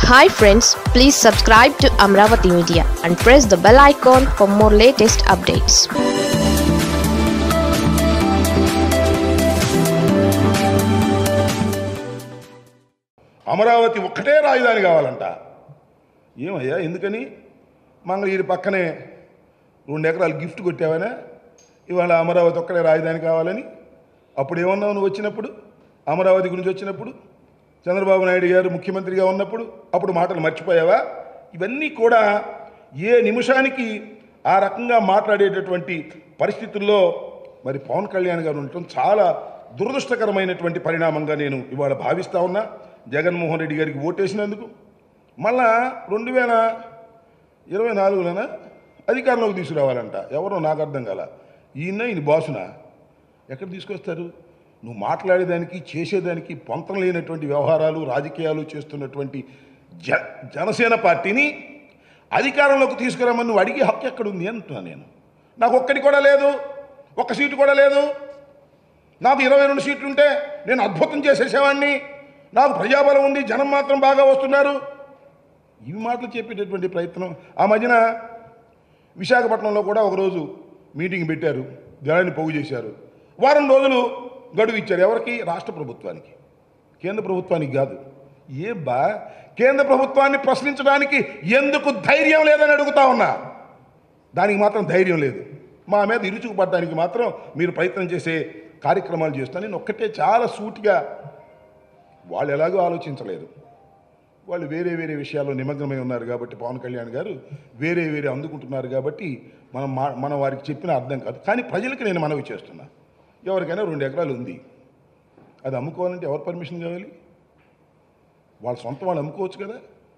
hi friends please subscribe to Amaravati media and press the bell icon for more latest updates Amaravati ఒక్కటే రాజధాని కావాలంట ఏమయ్యా ఎందుకని మంగళగిరి పక్కనే రెండు ఎకరాలు గిఫ్ట్ కొట్టావనా ఇవాళ అమరావతి ఒక్కడే రాజధాని కావాలని అప్పుడు ఏమన్నావు నువ్వు వచ్చినప్పుడు అమరావతి గురించి వచ్చినప్పుడు చంద్రబాబు నాయుడు గారు ముఖ్యమంత్రిగా ఉన్నప్పుడు అప్పుడు మాటలు మర్చిపోయావా ఇవన్నీ కూడా ఏ నిమిషానికి ఆ రకంగా మాట్లాడేటటువంటి పరిస్థితుల్లో మరి పవన్ కళ్యాణ్ గారు ఉండటం చాలా దురదృష్టకరమైనటువంటి పరిణామంగా నేను ఇవాళ భావిస్తా ఉన్నా జగన్మోహన్ రెడ్డి గారికి ఓటేసినందుకు మళ్ళా రెండు వేల ఇరవై నాలుగులోన అధికారంలోకి తీసుకురావాలంట ఎవరో నాకు అర్థం కాల ఈయన ఈయన బాసునా ఎక్కడ తీసుకొస్తారు నువ్వు మాట్లాడేదానికి చేసేదానికి పొంతం లేనటువంటి వ్యవహారాలు రాజకీయాలు చేస్తున్నటువంటి జ జనసేన పార్టీని అధికారంలోకి తీసుకురామని నువ్వు అడిగే హక్కు ఎక్కడుంది అంటున్నా నేను నాకు ఒక్కటి కూడా లేదు ఒక్క సీటు కూడా లేదు నాకు ఇరవై రెండు సీట్లు ఉంటే నేను అద్భుతం చేసేసేవాడిని నాకు ప్రజాబలం ఉంది జనం మాత్రం బాగా వస్తున్నారు ఇవి మాటలు చెప్పేటటువంటి ప్రయత్నం ఆ మధ్యన విశాఖపట్నంలో కూడా ఒకరోజు మీటింగ్ పెట్టారు జనాన్ని పోగు చేశారు వారం రోజులు గడువు ఇచ్చారు ఎవరికి రాష్ట్ర ప్రభుత్వానికి కేంద్ర ప్రభుత్వానికి కాదు ఏ బా కేంద్ర ప్రభుత్వాన్ని ప్రశ్నించడానికి ఎందుకు ధైర్యం లేదని అడుగుతా ఉన్నా దానికి మాత్రం ధైర్యం లేదు మా మీద ఇరుచుకుపడడానికి మాత్రం మీరు ప్రయత్నం చేసే కార్యక్రమాలు చేస్తాను నేను ఒక్కటే చాలా సూటిగా వాళ్ళు ఎలాగో ఆలోచించలేదు వాళ్ళు వేరే వేరే విషయాల్లో నిమగ్నమై ఉన్నారు కాబట్టి పవన్ కళ్యాణ్ గారు వేరే వేరే అందుకుంటున్నారు కాబట్టి మనం మా మనం వారికి చెప్పిన అర్థం కాదు కానీ ప్రజలకు నేను మనవి చేస్తున్నా ఎవరికైనా రెండు ఎకరాలు ఉంది అది అమ్ముకోవాలంటే ఎవరు పర్మిషన్ కావాలి వాళ్ళ సొంత వాళ్ళు అమ్ముకోవచ్చు కదా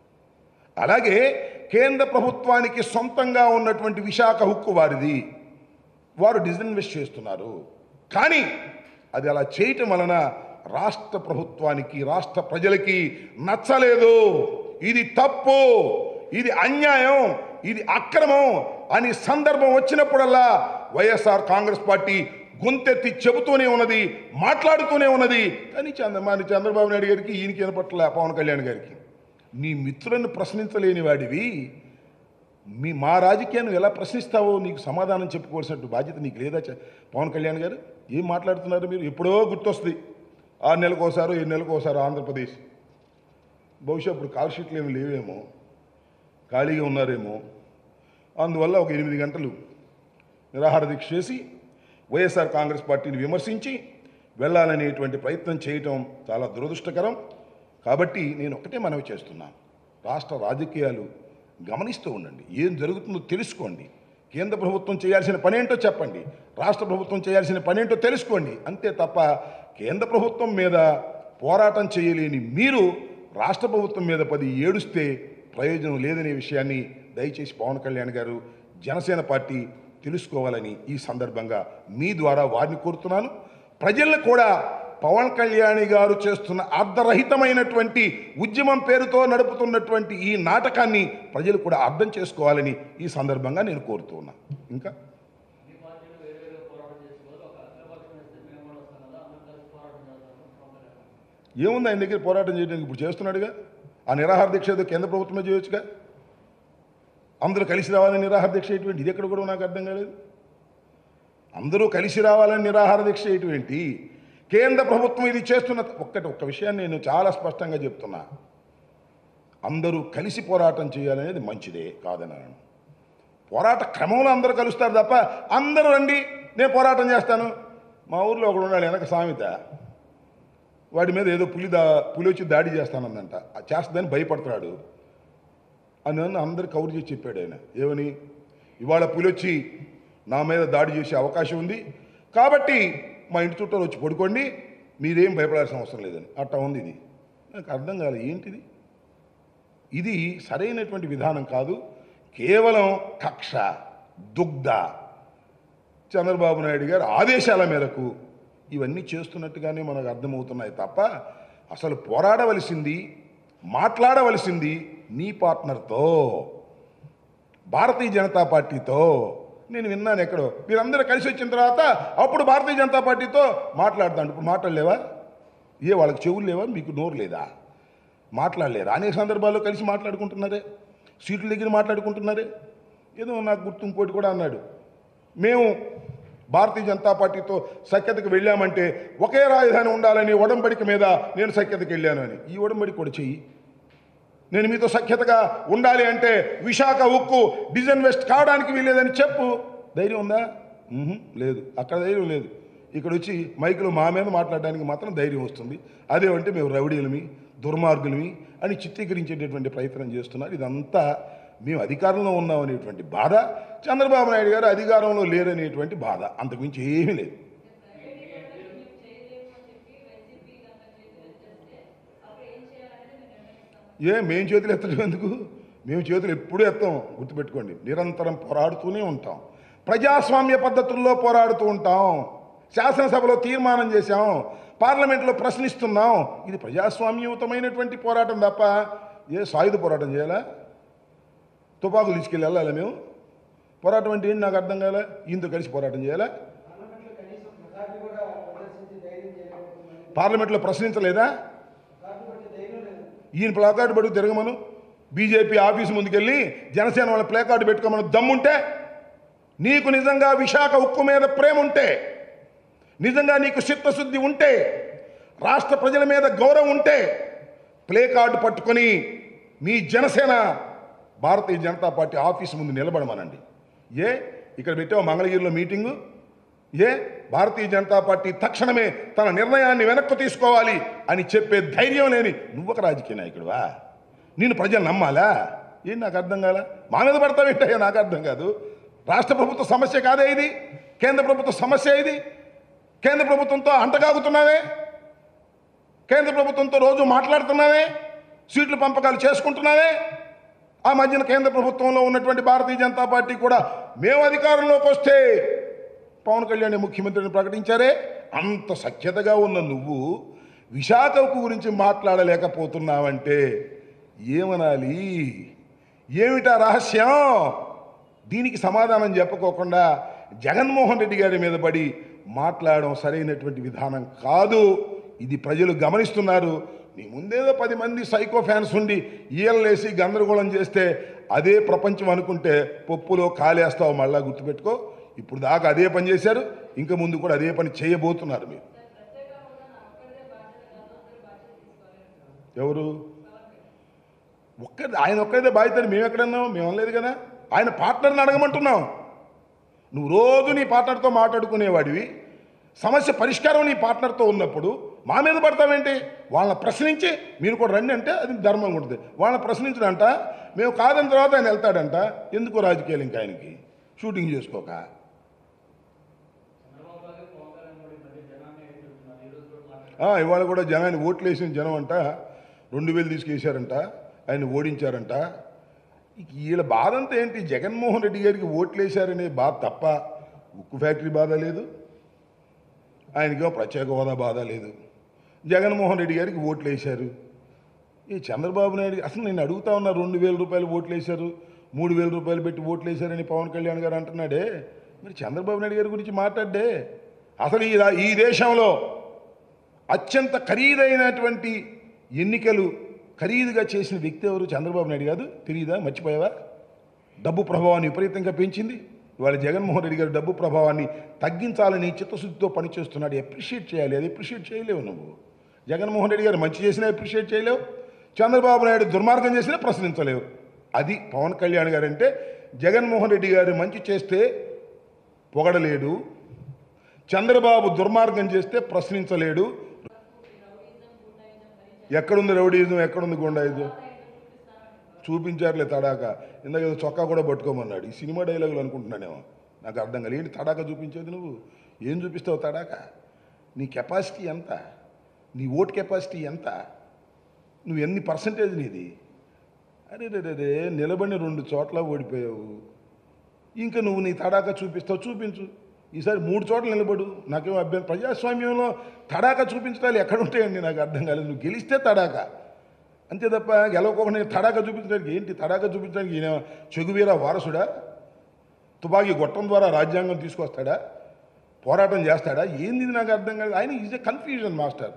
అలాగే కేంద్ర ప్రభుత్వానికి సొంతంగా ఉన్నటువంటి విశాఖ హుక్కు వారిది వారు డిజిన్వెస్ట్ చేస్తున్నారు కానీ అది అలా చేయటం వలన రాష్ట్ర ప్రభుత్వానికి రాష్ట్ర ప్రజలకి నచ్చలేదు ఇది తప్పు ఇది అన్యాయం ఇది అక్రమం అని సందర్భం వచ్చినప్పుడల్లా వైఎస్ఆర్ కాంగ్రెస్ పార్టీ గొంతెత్తి చెబుతూనే ఉన్నది మాట్లాడుతూనే ఉన్నది కానీ చంద్రబాబు చంద్రబాబు నాయుడు గారికి ఈయనకి వినపట్ల పవన్ కళ్యాణ్ గారికి నీ మిత్రులను ప్రశ్నించలేని వాడివి మీ మా రాజకీయాన్ని ఎలా ప్రశ్నిస్తావో నీకు సమాధానం చెప్పుకోవాల్సిన బాధ్యత నీకు లేదా చ- పవన్ కళ్యాణ్ గారు ఏం మాట్లాడుతున్నారు మీరు ఎప్పుడో గుర్తొస్తుంది ఆరు నెలలకు ఒకసారి ఏడు నెలలకు ఒకసారి ఆంధ్రప్రదేశ్ బహుశా ఇప్పుడు కాల్ షీట్లు ఏమి లేవేమో ఖాళీగా ఉన్నారేమో అందువల్ల ఒక ఎనిమిది గంటలు నిరాహార దీక్ష చేసి వైఎస్ఆర్ కాంగ్రెస్ పార్టీని విమర్శించి వెళ్ళాలనేటువంటి ప్రయత్నం చేయటం చాలా దురదృష్టకరం కాబట్టి నేను ఒకటే మనవి చేస్తున్నాను రాష్ట్ర రాజకీయాలు గమనిస్తూ ఉండండి ఏం జరుగుతుందో తెలుసుకోండి కేంద్ర ప్రభుత్వం చేయాల్సిన పనేంటో చెప్పండి రాష్ట్ర ప్రభుత్వం చేయాల్సిన పనేంటో తెలుసుకోండి అంతే తప్ప కేంద్ర ప్రభుత్వం మీద పోరాటం చేయలేని మీరు రాష్ట్ర ప్రభుత్వం మీద పది ఏడుస్తే ప్రయోజనం లేదనే విషయాన్ని దయచేసి పవన్ కళ్యాణ్ గారు జనసేన పార్టీ తెలుసుకోవాలని ఈ సందర్భంగా మీ ద్వారా వారిని కోరుతున్నాను ప్రజలను కూడా పవన్ కళ్యాణ్ గారు చేస్తున్న అర్ధరహితమైనటువంటి ఉద్యమం పేరుతో నడుపుతున్నటువంటి ఈ నాటకాన్ని ప్రజలు కూడా అర్థం చేసుకోవాలని ఈ సందర్భంగా నేను కోరుతూ ఉన్నా ఇంకా ఏముంది ఆయన దగ్గర పోరాటం చేయడానికి ఇప్పుడు చేస్తున్నాడుగా ఆ నిరాహార దీక్ష ఏదో కేంద్ర ప్రభుత్వమే చేయొచ్చుగా అందరూ కలిసి రావాలని నిరాహార దీక్ష చేయటువంటి ఇది ఎక్కడ కూడా నాకు అర్థం కాలేదు అందరూ కలిసి రావాలని నిరాహార దీక్ష చేయటువంటి కేంద్ర ప్రభుత్వం ఇది చేస్తున్న ఒక్కటి ఒక్క విషయాన్ని నేను చాలా స్పష్టంగా చెప్తున్నా అందరూ కలిసి పోరాటం చేయాలనేది మంచిదే కాదని అనను పోరాట క్రమంలో అందరూ కలుస్తారు తప్ప అందరూ రండి నేను పోరాటం చేస్తాను మా ఊర్లో ఒకడు ఉన్నాడు వెనక సామెత వాడి మీద ఏదో పులి దా పులి వచ్చి దాడి చేస్తానందంట ఆ చేస్తుందని భయపడుతున్నాడు అని నన్ను అందరు కవర్ చేసి చెప్పాడు ఆయన ఏమని ఇవాళ పులి వచ్చి నా మీద దాడి చేసే అవకాశం ఉంది కాబట్టి మా ఇంటి చుట్టూ వచ్చి పడుకోండి మీరేం భయపడాల్సిన అవసరం లేదని అట్టా ఉంది ఇది నాకు అర్థం కాదు ఏంటిది ఇది సరైనటువంటి విధానం కాదు కేవలం కక్ష దుగ్ధ చంద్రబాబు నాయుడు గారు ఆదేశాల మేరకు ఇవన్నీ చేస్తున్నట్టుగానే మనకు అర్థమవుతున్నాయి తప్ప అసలు పోరాడవలసింది మాట్లాడవలసింది నీ పార్ట్నర్తో భారతీయ జనతా పార్టీతో నేను విన్నాను ఎక్కడో మీరందరూ కలిసి వచ్చిన తర్వాత అప్పుడు భారతీయ జనతా పార్టీతో మాట్లాడతాను ఇప్పుడు మాట్లాడలేవా ఏ వాళ్ళకి చెవులు లేవా మీకు నోరు లేదా మాట్లాడలేరు అనేక సందర్భాల్లో కలిసి మాట్లాడుకుంటున్నారే సీట్ల దగ్గర మాట్లాడుకుంటున్నారే ఏదో నాకు గుర్తు ఇంకోటి కూడా అన్నాడు మేము భారతీయ జనతా పార్టీతో సఖ్యతకు వెళ్ళామంటే ఒకే రాజధాని ఉండాలని ఒడంబడిక మీద నేను సఖ్యతకు వెళ్ళాను అని ఈ ఒడంబడిక కూడా చెయ్యి నేను మీతో సఖ్యతగా ఉండాలి అంటే విశాఖ ఉక్కు డిజన్వెస్ట్ కావడానికి వీల్లేదని చెప్పు ధైర్యం ఉందా మ్హూ, లేదు అక్కడ ధైర్యం లేదు ఇక్కడ వచ్చి మైకులో మా మీద మాట్లాడడానికి మాత్రం ధైర్యం వస్తుంది అదేమంటే మేము రౌడీలమి దుర్మార్గులమి అని చిత్రీకరించేటటువంటి ప్రయత్నం చేస్తున్నారు ఇదంతా మేము అధికారంలో ఉన్నాం అనేటువంటి బాధ చంద్రబాబు నాయుడు గారు అధికారంలో లేరనేటువంటి బాధ అంతకుమించి ఏమీ లేదు ఏ మేము చేతులు ఎత్తడం ఎందుకు మేము చేతులు ఎప్పుడూ ఎత్తాం గుర్తుపెట్టుకోండి నిరంతరం పోరాడుతూనే ఉంటాం ప్రజాస్వామ్య పద్ధతుల్లో పోరాడుతూ ఉంటాం శాసనసభలో తీర్మానం చేశాం పార్లమెంట్లో ప్రశ్నిస్తున్నాం ఇది ప్రజాస్వామ్యయుతమైనటువంటి పోరాటం తప్ప ఏ సాయుధ పోరాటం చేయాలా తుపాకులు తీసుకెళ్ళి వెళ్ళాలా మేము పోరాటం అంటే ఏంటి నాకు అర్థం కాలే ఈయనతో కలిసి పోరాటం చేయాలా పార్లమెంట్లో కనీసం మెజార్టీ కూడా ప్రదర్శించి ధైర్యం చేయలేకపోతున్నారు పార్లమెంట్లో ప్రశ్నించలేదా మెజార్టీ పట్టే ధైర్యం లేదు ఈయన ప్లాకార్డు పడుకు తిరగమను బీజేపీ ఆఫీస్ ముందుకెళ్ళి జనసేన వాళ్ళ ప్లాకార్డు పెట్టుకోమని దమ్ముంటే నీకు నిజంగా విశాఖ ఉక్కు మీద ప్రేమ ఉంటే నిజంగా నీకు చిత్తశుద్ధి ఉంటే రాష్ట్ర ప్రజల మీద గౌరవం ఉంటే ప్లే కార్డు పట్టుకొని మీ జనసేన భారతీయ జనతా పార్టీ ఆఫీస్ ముందు నిలబడమనండి ఏ ఇక్కడ పెట్టావు మంగళగిరిలో మీటింగు ఏ భారతీయ జనతా పార్టీ తక్షణమే తన నిర్ణయాన్ని వెనక్కు తీసుకోవాలి అని చెప్పే ధైర్యం లేని నువ్వొక రాజకీయ నాయకుడువా నేను ప్రజలు నమ్మాలా ఏం నాకు అర్థం కాల మా మీద పడతావేంటయ్యా నాకు అర్థం కాదు రాష్ట్ర ప్రభుత్వ సమస్య కాదే ఇది కేంద్ర ప్రభుత్వ సమస్య ఇది కేంద్ర ప్రభుత్వంతో అంటగాగుతున్నావే కేంద్ర ప్రభుత్వంతో రోజు మాట్లాడుతున్నావే సీట్ల పంపకాలు చేసుకుంటున్నావే ఆ మధ్యన కేంద్ర ప్రభుత్వంలో ఉన్నటువంటి భారతీయ జనతా పార్టీ కూడా మేము అధికారంలోకి వస్తే పవన్ కళ్యాణ్ ముఖ్యమంత్రిని ప్రకటించారే అంత సఖ్యతగా ఉన్న నువ్వు విశాఖకు గురించి మాట్లాడలేకపోతున్నావంటే ఏమనాలి ఏమిటా రహస్యం దీనికి సమాధానం చెప్పుకోకుండా జగన్మోహన్ రెడ్డి గారి మీద పడి మాట్లాడడం సరైనటువంటి విధానం కాదు ఇది ప్రజలు గమనిస్తున్నారు నీ ముందేదో పది మంది సైకో ఫ్యాన్స్ ఉండి ఈయలేసి గందరగోళం చేస్తే అదే ప్రపంచం అనుకుంటే పప్పులో కాలేస్తావు మళ్ళా గుర్తుపెట్టుకో ఇప్పుడు దాకా అదే పని చేశారు ఇంకా ముందు కూడా అదే పని చేయబోతున్నారు మీరు ఎవరు ఒక్క ఆయన ఒక్కదే బాధ్యత మేము ఎక్కడన్నాం మేము అనలేదు కదా ఆయన పార్ట్నర్ని అడగమంటున్నాం నువ్వు రోజు నీ పార్ట్నర్తో మాట్లాడుకునేవాడివి సమస్య పరిష్కారం నీ పార్ట్నర్తో ఉన్నప్పుడు మా మీద పడతావేంటి వాళ్ళని ప్రశ్నించి మీరు కూడా రండి అంటే అది ధర్మంగా ఉంటుంది వాళ్ళని ప్రశ్నించడంట మేము కాదని తర్వాత ఆయన వెళ్తాడంట ఎందుకు రాజకీయాలు ఇంకా ఆయనకి షూటింగ్ చేసుకోక ఆ, ఇవాళ కూడా జనాన్ని ఓట్లు వేసిన జనం అంట రెండు వేలు తీసుకేసారంట ఆయన ఓడించారంట ఇక వీళ్ళ బాధ అంతా ఏంటి జగన్మోహన్ రెడ్డి గారికి ఓట్లు వేశారనే బాధ తప్ప ఉక్కు ఫ్యాక్టరీ బాధ లేదు ఆయనకేమో ప్రత్యేక హోదా బాధ లేదు జగన్మోహన్ రెడ్డి గారికి ఓట్లు వేశారు ఈ చంద్రబాబు నాయుడు అసలు నేను అడుగుతా ఉన్నా రెండు వేల రూపాయలు ఓట్లు వేశారు మూడు వేల రూపాయలు పెట్టి ఓట్లు వేశారని పవన్ కళ్యాణ్ గారు అంటున్నాడే మరి చంద్రబాబు నాయుడు గారి గురించి మాట్లాడే అసలు ఈ రా- ఈ దేశంలో అత్యంత ఖరీదైనటువంటి ఎన్నికలు ఖరీదుగా చేసిన వ్యక్తి ఎవరు చంద్రబాబు నాయుడు కాదు తెలియదా మర్చిపోయావా డబ్బు ప్రభావాన్ని విపరీతంగా పెంచింది ఇవాళ జగన్మోహన్ రెడ్డి గారు డబ్బు ప్రభావాన్ని తగ్గించాలని చిత్తశుద్ధితో పనిచేస్తున్నాడు అప్రిషియేట్ చేయాలి అది అప్రిషియేట్ చేయలేవు నువ్వు జగన్మోహన్ రెడ్డి గారు మంచి చేసినా అప్రిషియేట్ చేయలేవు చంద్రబాబు నాయుడు దుర్మార్గం చేసినా ప్రశ్నించలేవు అది పవన్ కళ్యాణ్ గారు అంటే జగన్మోహన్ రెడ్డి గారు మంచి చేస్తే పొగడలేడు చంద్రబాబు దుర్మార్గం చేస్తే ప్రశ్నించలేడు ఎక్కడుంది రౌడీజం ఎక్కడుంది గుండాయిజం చూపించారులే తడాక ఇందాక ఏదో చొక్కా కూడా పట్టుకోమన్నాడు ఈ సినిమా డైలాగులు అనుకుంటున్నానేమో నాకు అర్థం కాలేదు ఏంటి తడాక చూపించేది నువ్వు ఏం చూపిస్తావు తడాక నీ కెపాసిటీ ఎంత నీ ఓట్ కెపాసిటీ ఎంత నువ్వు ఎన్ని పర్సంటేజ్ నీది అరే రే రే రే నిలబడిన రెండు చోట్ల ఓడిపోయావు ఇంకా నువ్వు నీ తడాక చూపిస్తావు చూపించు ఈసారి మూడు చోట్ల నిలబడు నాకేం అభ్యంతరం ప్రజాస్వామ్యంలో తడాక చూపించడాలు ఎక్కడ ఉంటాయండి నాకు అర్థం కాలేదు నువ్వు గెలిస్తే తడాక అంతే తప్ప గెలవకోకుండా తడాక చూపించడానికి ఏంటి తడాక చూపించడానికి ఈయన చెగువీర వారసుడా తుపాకీ గొట్టం ద్వారా రాజ్యాంగం తీసుకొస్తాడా పోరాటం చేస్తాడా ఏంది ఇది నాకు అర్థం కాదు ఆయన is a confusion master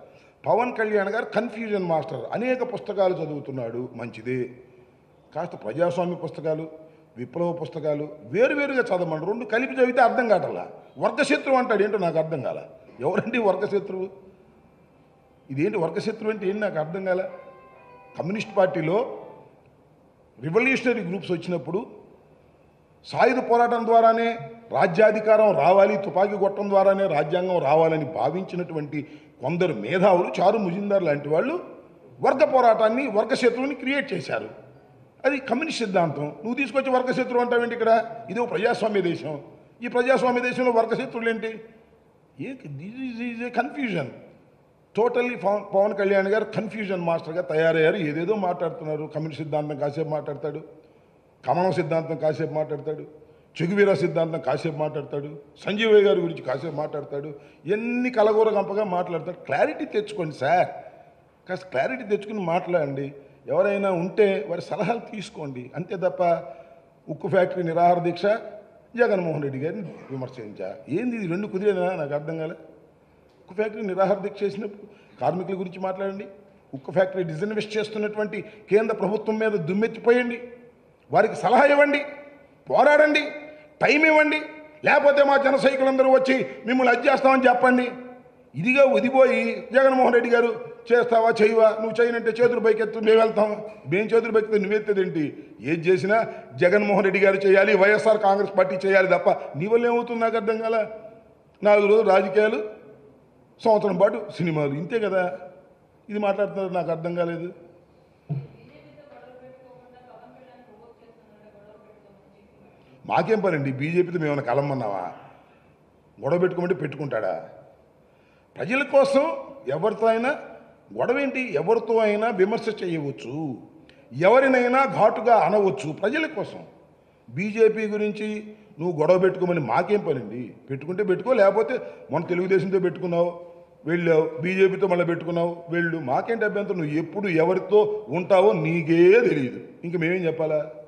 Pawan Kalyan garu confusion master అనేక పుస్తకాలు చదువుతున్నాడు మంచిదే కాస్త ప్రజాస్వామ్య పుస్తకాలు విప్లవ పుస్తకాలు వేరువేరుగా చదవమని రెండు కలిపి చదివితే అర్థం కావట్లా వర్గశత్రువు అంటాడు ఏంటో నాకు అర్థం కాల ఎవరండి వర్గశత్రువు ఇదేంటి వర్గశత్రువు అంటే ఏంటి నాకు అర్థం కాల కమ్యూనిస్ట్ పార్టీలో రివల్యూషనరీ గ్రూప్స్ వచ్చినప్పుడు సాయుధ పోరాటం ద్వారానే రాజ్యాధికారం రావాలి తుపాకీ కొట్టడం ద్వారానే రాజ్యాంగం రావాలని భావించినటువంటి కొందరు మేధావులు చారు ముజిందార్ లాంటి వాళ్ళు వర్గ పోరాటాన్ని వర్గ శత్రువుని క్రియేట్ చేశారు అది కమ్యూనిస్ట్ సిద్ధాంతం నువ్వు తీసుకొచ్చి వర్గ శత్రువు అంటావేంటి ఇక్కడ ఇది ఒక ప్రజాస్వామ్య దేశం ఈ ప్రజాస్వామ్య దేశంలో వర్గ శత్రువులు ఏంటి he is a confusion totally Pawan Pawan Kalyan garu confusion మాస్టర్గా తయారయ్యారు ఏదేదో మాట్లాడుతున్నారు కమ్యూనిస్ట్ సిద్ధాంతం కాసేపు మాట్లాడతాడు కమలం సిద్ధాంతం కాసేపు మాట్లాడతాడు చెగువీర సిద్ధాంతం కాసేపు మాట్లాడతాడు సంజీవయ్య గారి గురించి కాసేపు మాట్లాడతాడు ఎన్ని కలగూర గంపగా మాట్లాడతాడు క్లారిటీ తెచ్చుకోండి సార్ కాస్త క్లారిటీ తెచ్చుకుని మాట్లాడండి ఎవరైనా ఉంటే వారి సలహాలు తీసుకోండి అంతే తప్ప ఉక్కు ఫ్యాక్టరీ నిరాహార దీక్ష జగన్మోహన్ రెడ్డి గారిని విమర్శించా ఏంది ఇది రెండు కుదిరేనా నాకు అర్థం కాలే ఉక్కు ఫ్యాక్టరీ నిరాహార దీక్ష చేసినప్పుడు కార్మికుల గురించి మాట్లాడండి ఉక్కు ఫ్యాక్టరీ డిజిన్వెస్ట్ చేస్తున్నటువంటి కేంద్ర ప్రభుత్వం మీద దుమ్మెత్తిపోయండి వారికి సలహా ఇవ్వండి పోరాడండి టైం ఇవ్వండి లేకపోతే మా జన సైకులందరూ వచ్చి మిమ్మల్ని అది చేస్తామని చెప్పండి ఇదిగా ఉదిపోయి జగన్మోహన్ రెడ్డి గారు చేస్తావా చేయవా నువ్వు చేయనంటే చేతులు పైకెత్తు మేము వెళ్తాం మేము చేతులు పైకెత్తు నువ్వెత్తేదేంటి ఏది చేసినా జగన్మోహన్ రెడ్డి గారు చేయాలి వైఎస్ఆర్ కాంగ్రెస్ పార్టీ చేయాలి తప్ప నీ వల్ల ఏమవుతుంది నాకు అర్థం కాల నాలుగు రోజులు రాజకీయాలు సంవత్సరం పాటు సినిమాలు ఇంతే కదా ఇది మాట్లాడుతున్నారు నాకు అర్థం కాలేదు మాకేం పనండి బీజేపీతో మేము ఏమైనా కలమ్మన్నావా గొడవ పెట్టుకోమంటే పెట్టుకుంటాడా ప్రజల కోసం ఎవరితో అయినా గొడవ ఏంటి ఎవరితో అయినా విమర్శ చేయవచ్చు ఎవరినైనా ఘాటుగా అనవచ్చు ప్రజల కోసం బీజేపీ గురించి నువ్వు గొడవ పెట్టుకోమని మాకేం పనండి పెట్టుకుంటే పెట్టుకో లేకపోతే మన తెలుగుదేశంతో పెట్టుకున్నావు వెళ్ళావు బీజేపీతో మళ్ళీ పెట్టుకున్నావు వెళ్ళు మాకేంటి అభ్యంతరం నువ్వు ఎప్పుడు ఎవరితో ఉంటావో నీకే తెలియదు ఇంక మేమేం చెప్పాలా